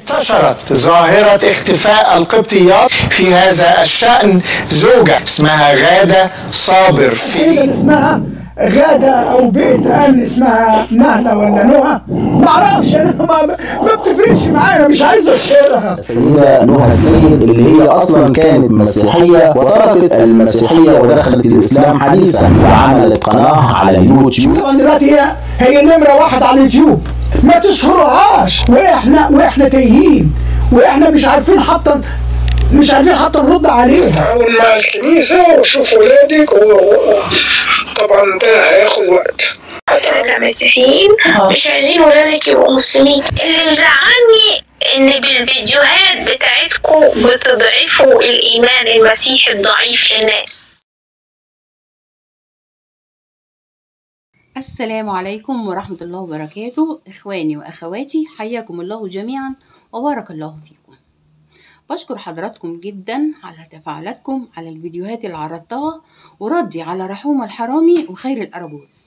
انتشرت ظاهرة اختفاء القبطيات في هذا الشأن زوجة اسمها غادة صابر في تقريبا اسمها غادة أو بيت أمن اسمها نهلة ولا نهى معرفش أنا ما, ما بتفرقش معايا مش عايز أشهرها السيدة نهى السيد اللي هي أصلا كانت مسيحية وتركت المسيحية ودخلت الإسلام حديثا وعملت قناة على اليوتيوب طبعا دلوقتي هي هي نمرة واحد على اليوتيوب ما تشهرهاش وإحنا وإحنا تايهين وإحنا مش عارفين حتى مش عارفين حتى نرد عليها حاول مع الكنيسة وشوف ولادك وطبعا ده هياخد وقت احنا كمسيحيين مش عايزين ولادك يبقوا مسلمين اللي مزعلني ان بالفيديوهات بتاعتكم بتضعفوا الايمان المسيحي الضعيف للناس السلام عليكم ورحمة الله وبركاته إخواني وأخواتي حياكم الله جميعا وبارك الله فيكم بشكر حضراتكم جدا على تفاعلاتكم على الفيديوهات اللي عرضتها وردي على رحوم الحرامي وخير الأرجوز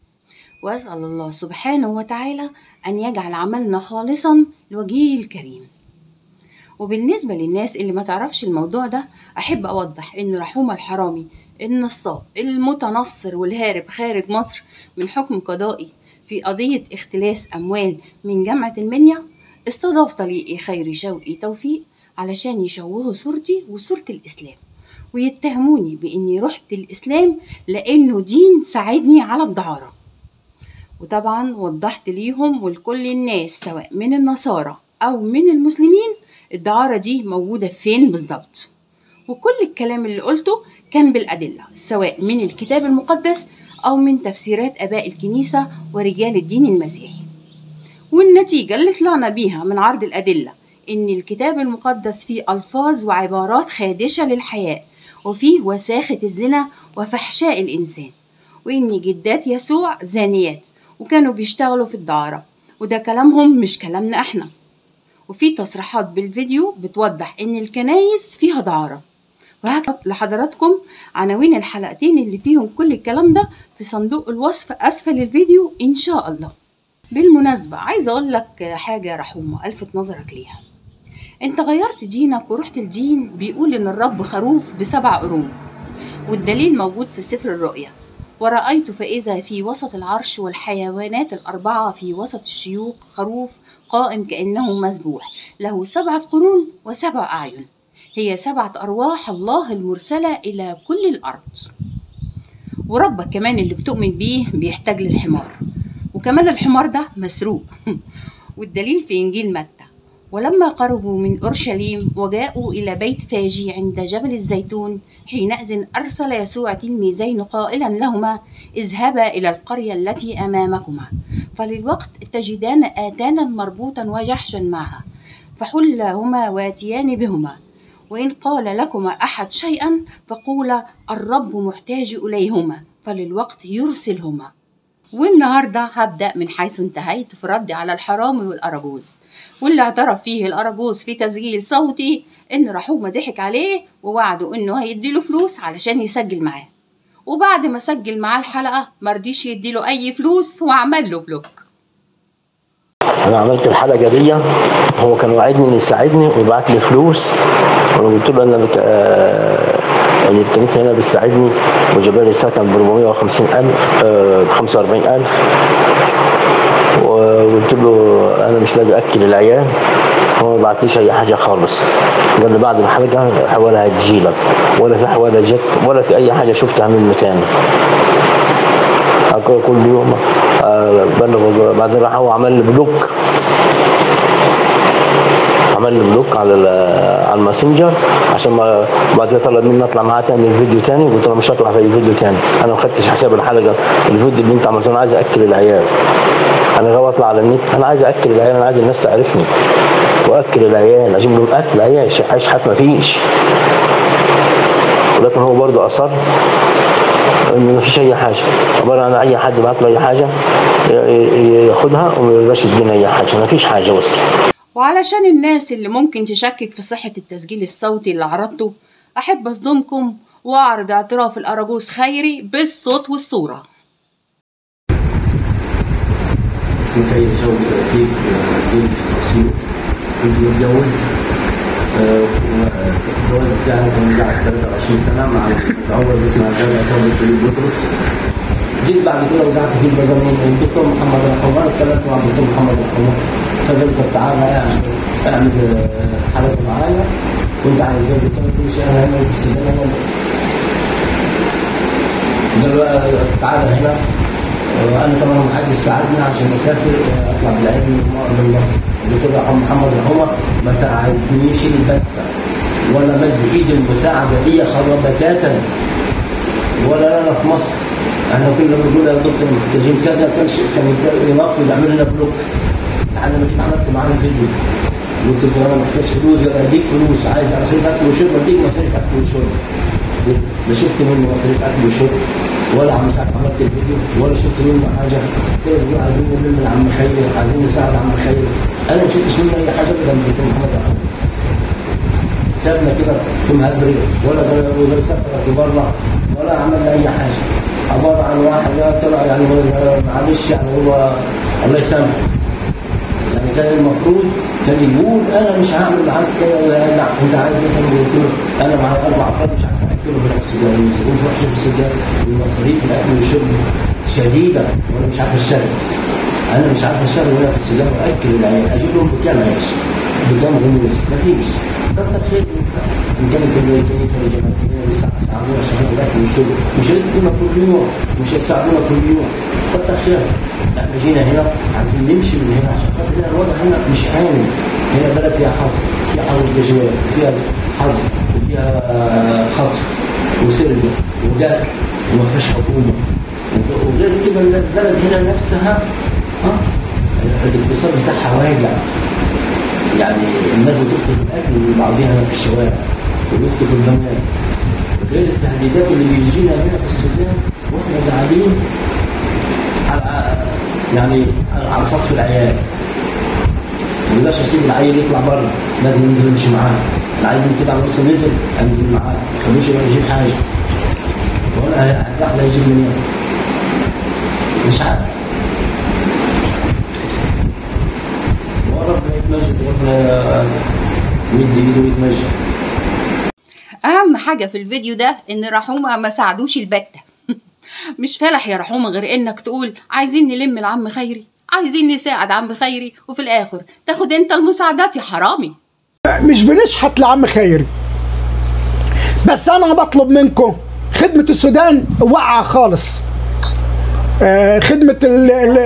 وأسأل الله سبحانه وتعالى أن يجعل عملنا خالصا لوجهه الكريم وبالنسبة للناس اللي ما تعرفش الموضوع ده أحب أوضح إن رحوم الحرامي النصاب المتنصر والهارب خارج مصر من حكم قضائي في قضية اختلاس أموال من جامعة المنيا استضاف طليقي خيري شوقي توفيق علشان يشوهوا صورتي وصورة الإسلام ويتهموني بإني رحت الإسلام لأنه دين ساعدني على الدعارة وطبعا وضحت ليهم ولكل الناس سواء من النصارى أو من المسلمين الدعارة دي موجودة فين بالظبط وكل الكلام اللي قلته كان بالأدلة سواء من الكتاب المقدس أو من تفسيرات آباء الكنيسة ورجال الدين المسيحي والنتيجة اللي طلعنا بيها من عرض الأدلة إن الكتاب المقدس فيه ألفاظ وعبارات خادشة للحياء وفيه وساخة الزنا وفحشاء الإنسان وإن جدات يسوع زانيات وكانوا بيشتغلوا في الدعارة وده كلامهم مش كلامنا احنا وفي تصريحات بالفيديو بتوضح إن الكنايس فيها دعارة وهكتب لحضراتكم عناوين الحلقتين اللي فيهم كل الكلام ده في صندوق الوصف أسفل الفيديو إن شاء الله بالمناسبة عايزة أقول لك حاجة رحومة ألفت نظرك ليها أنت غيرت دينك ورحت الدين بيقول إن الرب خروف بسبع قرون والدليل موجود في سفر الرؤيا ورأيت فإذا في وسط العرش والحيوانات الأربعة في وسط الشيوخ خروف قائم كأنه مذبوح له سبعة قرون وسبع أعين هي سبعة أرواح الله المرسلة إلى كل الأرض وربك كمان اللي بتؤمن بيه بيحتاج للحمار وكمان الحمار ده مسروق والدليل في إنجيل متى ولما قربوا من أورشليم وجاءوا إلى بيت فاجي عند جبل الزيتون حينئذ أرسل يسوع تلميذين قائلا لهما اذهبا إلى القرية التي أمامكما فللوقت تجدان آتانا مربوطا وجحشا معها فحلهما واتيان بهما وإن قال لكما أحد شيئا فقولا الرب محتاج إليهما فللوقت يرسلهما والنهاردة هبدأ من حيث انتهيت في ردي على الحرامي والأراجوز واللي اعترف فيه الأراجوز في تسجيل صوتي إن رحومة ضحك عليه ووعده إنه هيديله فلوس علشان يسجل معاه وبعد ما سجل معاه الحلقة مرضيش يديله أي فلوس وعمل له بلوك انا عملت الحلقه دي هو كان وعدني انه يساعدني ويبعت لي فلوس وانا قلت له انا بك... آه... يعني الكنيسه هنا بتساعدني وجاب لي سكن ب 450000 ب 45000 وقلت له انا مش لاقي اكل العيال هو ما بعتليش اي حاجه خالص قال لي بعد الحلقه حوالها هتجيلك ولا في حوالها جت ولا في اي حاجه شفتها منه تاني كل يوم بلغ بعدين راح هو عمل لي بلوك عمل لي بلوك على على الماسنجر عشان ما بعد كده طلب مني اطلع معاه تاني فيديو تاني قلت له مش هطلع في فيديو تاني انا ما خدتش حساب الحلقه الفيديو اللي انت عملته انا عايز اكل العيال انا غاوي اطلع على النت انا عايز اكل العيال انا عايز الناس تعرفني واكل العيال اجيب لهم اكل عيش عيش حتى ما فيش ولكن هو برضه اصر ان ما فيش اي حاجه عباره عن اي حد بعت له اي حاجه ياخدها وما يرضاش يدينا اي حاجه ما فيش حاجه وصلت وعلشان الناس اللي ممكن تشكك في صحة التسجيل الصوتي اللي عرضته أحب أصدمكم وأعرض اعتراف الأراجوز خيري بالصوت والصورة اسمي خير شوقي توفيق جيل في تقسيم كنت متجوز آه، الجواز بتاعي كان قاعد 23 سنة مع الأول اسمها كان أسامة فيليب بطرس جيت بعد كده وقعت في البلد من الدكتور محمد رحمه انا اتكلمت مع الدكتور محمد رحمه فقلت طب تعالى اعمل اعمل آه، حلقه معايا كنت عايز ايه قلت له كل شيء انا هنا في السودان انا قال له آه، تعالى هنا آه، انا طبعا ما حدش ساعدني عشان اسافر آه، اطلع بالعلم من مصر الدكتور رحمه محمد رحمه ما ساعدنيش البتة ولا مد ايد المساعده ليا خطوه بتاتا ولا انا في مصر احنا كنا بنقول يا دكتور محتاجين كذا كان شيء كان يناقض يعمل لنا بلوك انا مش عملت معاه الفيديو قلت له انا محتاج فلوس يبقى اديك فلوس عايز مصاريف اكل وشرب اديك مصاريف اكل وشرب لا شفت منه مصاريف اكل وشرب ولا عم ساعة عملت الفيديو ولا شفت منه حاجه قلت له بيقول عايزين نلم عم خير عايزين نساعد عم خير انا ما شفتش منه اي حاجه ابدا من دكتور محمد رحمه سابنا كده في مهبري ولا ولا سافر في بره ولا عمل اي حاجه عباره عن واحد طلع يعني هو- معلش يعني هو الله يسامحه يعني كان المفروض كان يقول انا مش هعمل معاك كده ولا لا انت عايز مثلا قلت له انا معايا اربع افراد مش عارف اكلهم هنا في السودان والظروف وحشه في السودان والمصاريف الاكل والشرب شديده وانا مش عارف اشتغل انا مش عارف اشتغل هنا في السودان واكل العيال اجيب لهم بكام عيش بكام غموس مفيش كتر خير ان كانت الكنيسه الجماعيه بيساعدونا عشان الاكل والشرب مش هيدونا كل يوم مش هيساعدونا كل يوم كتر خير احنا جينا هنا عايزين نمشي من هنا عشان خاطر هنا الوضع هنا مش آمن هنا بلد فيها حظر فيها حظر تجوال فيها حظر وفيها آه، خطف وسرقه وقتل وما فيهاش حكومه وغير كده البلد هنا نفسها ها الاقتصاد بتاعها واجع يعني الناس بتخطف الاكل لبعضها هنا في الشوارع وبيخطفوا البنات غير التهديدات اللي بيجينا هنا في السودان واحنا قاعدين على يعني على خطف العيال ما اقدرش اسيب العيل يطلع بره لازم انزل امشي معاه العيل من كده على نص نزل انزل معاه ما اخلوش يروح يجيب حاجه وانا راح لا يجيب منين مش عارف وربنا يتمجد وربنا يدي ايده ويتمجد اهم حاجه في الفيديو ده ان رحومه ما ساعدوش البته مش فالح يا رحومه غير انك تقول عايزين نلم العم خيري عايزين نساعد عم خيري وفي الاخر تاخد انت المساعدات يا حرامي مش بنشحت لعم خيري بس انا بطلب منكم خدمة السودان واقعة خالص آه، خدمة ال- ال-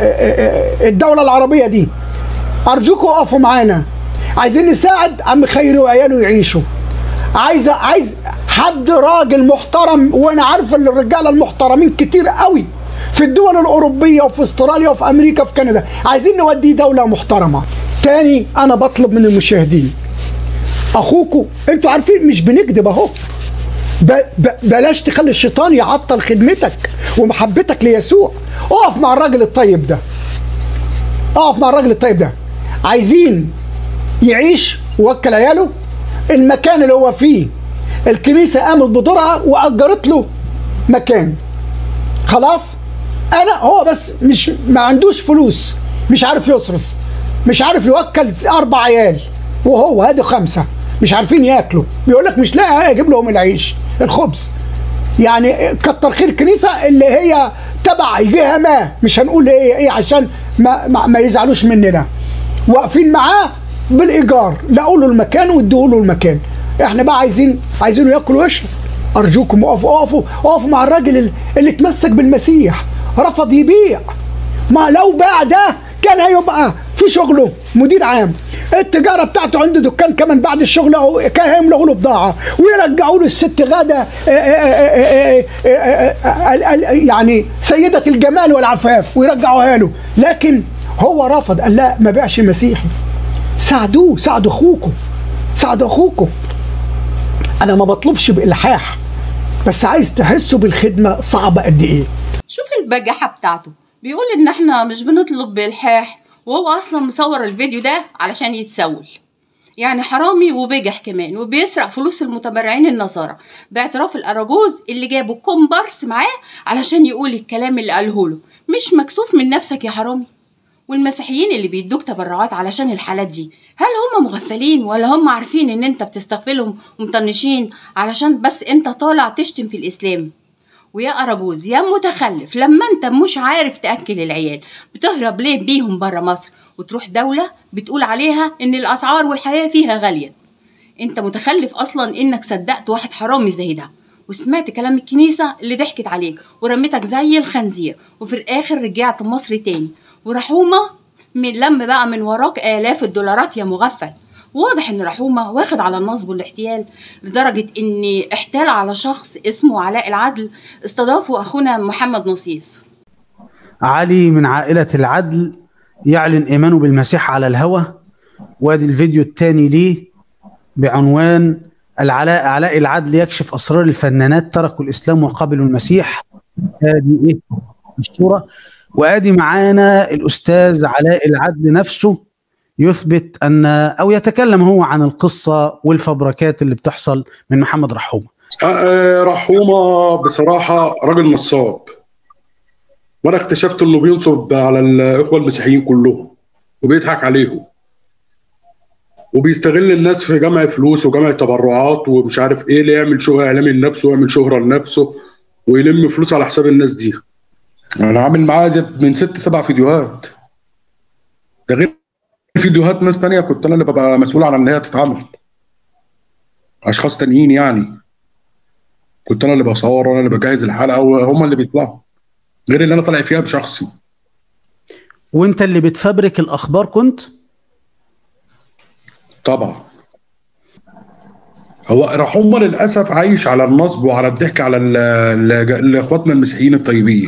آه، الدولة العربية دي أرجوكم اقفوا معانا عايزين نساعد عم خيري وعياله يعيشوا عايز عايز حد راجل محترم وانا عارف ان الرجاله المحترمين كتير قوي في الدول الاوروبيه وفي استراليا وفي امريكا وفي كندا عايزين نودي دوله محترمه تاني انا بطلب من المشاهدين اخوكم انتوا عارفين مش بنكذب اهو ب- ب- بلاش تخلي الشيطان يعطل خدمتك ومحبتك ليسوع اقف مع الراجل الطيب ده اقف مع الراجل الطيب ده عايزين يعيش ووكل عياله المكان اللي هو فيه الكنيسه قامت بدورها واجرت له مكان خلاص انا هو بس مش ما عندوش فلوس مش عارف يصرف مش عارف يوكل اربع عيال وهو هادي خمسه مش عارفين ياكلوا بيقول لك مش لاقي اجيب لهم العيش الخبز يعني كتر خير الكنيسه اللي هي تبع جهه ما مش هنقول ايه ايه عشان ما ما, ما يزعلوش مننا واقفين معاه بالايجار لقوا له المكان وادوا له المكان احنا بقى عايزين عايزينه ياكل ويشرب ارجوكم اقفوا اقفوا اقفوا مع الراجل اللي- اللي اتمسك بالمسيح رفض يبيع ما لو باع ده كان هيبقى في شغله مدير عام التجارة بتاعته عنده دكان كمان بعد الشغل أو كان هيملغوا له بضاعة ويرجعوا له الست غادة آه، آه، آه، آه، آه، آه، آه، آه، يعني سيدة الجمال والعفاف ويرجعوها له لكن هو رفض قال لا ما بيعش مسيحي ساعدوه ساعدوا اخوكم ساعدوا اخوكم انا ما بطلبش بالحاح بس عايز تحسوا بالخدمه صعبه قد ايه شوف البجاحة بتاعته بيقول ان احنا مش بنطلب بالحاح وهو اصلا مصور الفيديو ده علشان يتسول يعني حرامي وبجح كمان وبيسرق فلوس المتبرعين النصارى باعتراف الاراجوز اللي جابه كومبارس معاه علشان يقول الكلام اللي قاله له مش مكسوف من نفسك يا حرامي والمسيحيين اللي بيدوك تبرعات علشان الحالات دي هل هم مغفلين ولا هم عارفين ان انت بتستغفلهم ومطنشين علشان بس انت طالع تشتم في الاسلام ويا أراجوز يا متخلف لما انت مش عارف تأكل العيال بتهرب ليه بيهم برا مصر وتروح دولة بتقول عليها ان الأسعار والحياة فيها غالية انت متخلف اصلا انك صدقت واحد حرامي زي ده وسمعت كلام الكنيسة اللي ضحكت عليك ورمتك زي الخنزير وفي الآخر رجعت مصر تاني ورحومة من لم بقى من وراك آلاف الدولارات يا مغفل واضح ان رحومة واخد على النصب والاحتيال لدرجة ان احتال على شخص اسمه علاء العدل استضافه اخونا محمد نصيف علي من عائلة العدل يعلن إيمانه بالمسيح على الهوى وادي الفيديو الثاني ليه بعنوان العلاء علاء العدل يكشف أسرار الفنانات تركوا الإسلام وقبلوا المسيح ادي إيه الصورة وادي معانا الأستاذ علاء العدل نفسه يثبت أن أو يتكلم هو عن القصة والفبركات اللي بتحصل من محمد رحومة آه، رحومة بصراحة راجل نصاب وأنا اكتشفت إنه بينصب على الإخوة المسيحيين كلهم وبيضحك عليهم وبيستغل الناس في جمع فلوس وجمع تبرعات ومش عارف إيه ليعمل شو إعلامي لنفسه ويعمل شهرة لنفسه ويلم فلوس على حساب الناس دي أنا عامل معاه زي- من ست سبع فيديوهات ده غير فيديوهات ناس تانية كنت أنا اللي ببقى مسؤول عن إن هي تتعمل أشخاص تانيين يعني كنت انا اللي بصور وانا اللي بجهز الحلقه وهم اللي بيطلعوا غير اللي انا طالع فيها بشخصي وانت اللي بتفبرك الأخبار كنت طبعا هو رحومه للاسف عايش على النصب وعلى الضحك على ال- ال- ال- اخواتنا المسيحيين الطيبين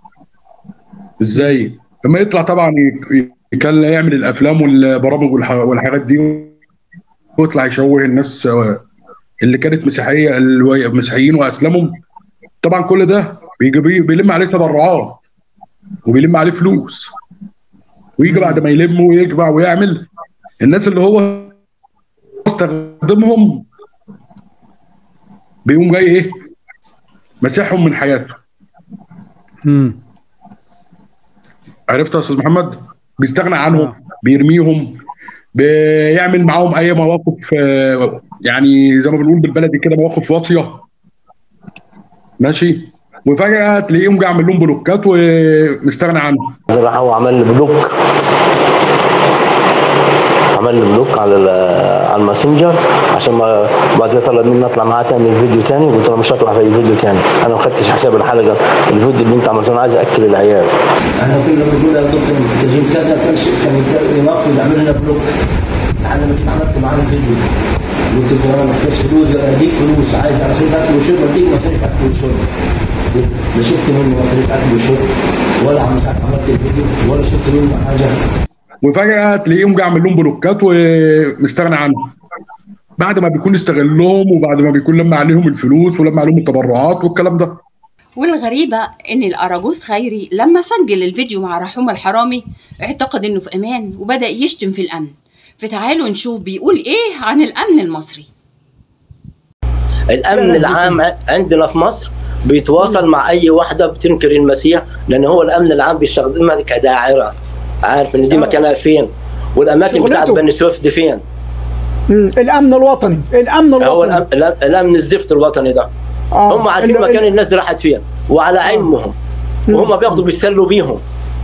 ازاي لما يطلع طبعا ي- يكل يعمل الافلام والبرامج والح- والحاجات دي ويطلع يشوه الناس اللي كانت مسيحيه المسيحيين واسلمهم طبعا كل ده بيجي بي- بيلم عليه تبرعات وبيلم عليه فلوس ويجي بعد ما يلم ويجمع ويعمل الناس اللي هو استخدمهم بيقوم جاي ايه مسحهم من حياته مم. عرفت يا استاذ محمد بيستغنى عنهم آه. بيرميهم بيعمل معاهم اي مواقف آه، يعني زي ما بنقول بالبلدي كده مواقف واطيه ماشي وفجاه تلاقيهم جاي عامل لهم بلوكات ومستغنى عنهم راح هو عمل لي بلوك عمل لي بلوك على ال- على الماسنجر عشان ما بعد كده طلب مني اطلع معاه تاني فيديو تاني قلت له مش هطلع في أي فيديو تاني انا ما خدتش حساب الحلقه الفيديو اللي انت عملته انا عايز اكل العيال انا كل ما بقول يا دكتور محتاجين كذا كان شيء كان يناقض يعمل لنا بلوك انا مش عملت معاه الفيديو قلت له انا محتاج فلوس اديك فلوس عايز مصاريف اكل وشرب اديك مصاريف اكل وشرب لا شفت منه مصاريف اكل وشرب ولا عم ساعة عملت الفيديو ولا شفت منه حاجه وفجاه تلاقيهم جاي عامل لهم بلوكات ومستغنى عنهم بعد ما بيكون استغلهم وبعد ما بيكون لما عليهم الفلوس ولما عليهم التبرعات والكلام ده والغريبة إن الأراجوز خيري لما سجل الفيديو مع رحوم الحرامي اعتقد إنه في أمان وبدأ يشتم في الأمن فتعالوا نشوف بيقول إيه عن الأمن المصري الامن العام عندنا في مصر بيتواصل مع اي واحده بتنكر المسيح لان هو الامن العام بيستخدمها كداعره عارف ان دي آه. مكانها فين والاماكن بتاعت شغلته. بني سويف دي فين مم. الامن الوطني الامن هو الوطني الأم- الأم- الامن الزفت الوطني ده آه. هم عارفين ال- مكان ال- الناس دي راحت فين وعلى علمهم وهم بياخدوا بيستلوا بيهم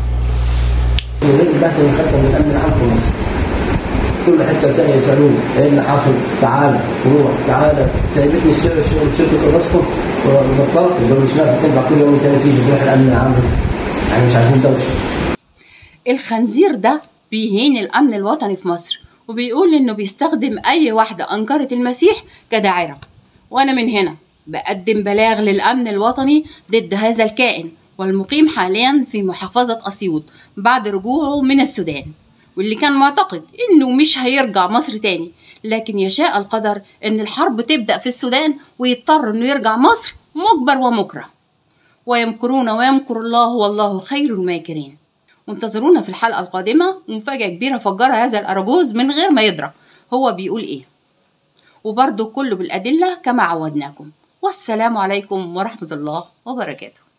تحت المخدة من الامن العام في مصر كل حته ثانيه يسالون ايه اللي حاصل تعال روح تعال سايبني الشغل شغل شركه الرسكم وبطلت لو مش نافع تنفع كل يوم تاني تيجي تروح الامن العام يعني مش عايزين دوشه الخنزير ده بيهين الأمن الوطني في مصر وبيقول إنه بيستخدم أي واحدة أنكرت المسيح كداعرة وأنا من هنا بقدم بلاغ للأمن الوطني ضد هذا الكائن والمقيم حاليا في محافظة أسيوط بعد رجوعه من السودان واللي كان معتقد إنه مش هيرجع مصر تاني لكن يشاء القدر إن الحرب تبدأ في السودان ويضطر إنه يرجع مصر مجبر ومكره ويمكرون ويمكر الله والله خير الماكرين وانتظرونا في الحلقة القادمة ومفاجأة كبيرة فجرها هذا الأراجوز من غير ما يدرى هو بيقول إيه وبرضه كله بالأدلة كما عودناكم والسلام عليكم ورحمة الله وبركاته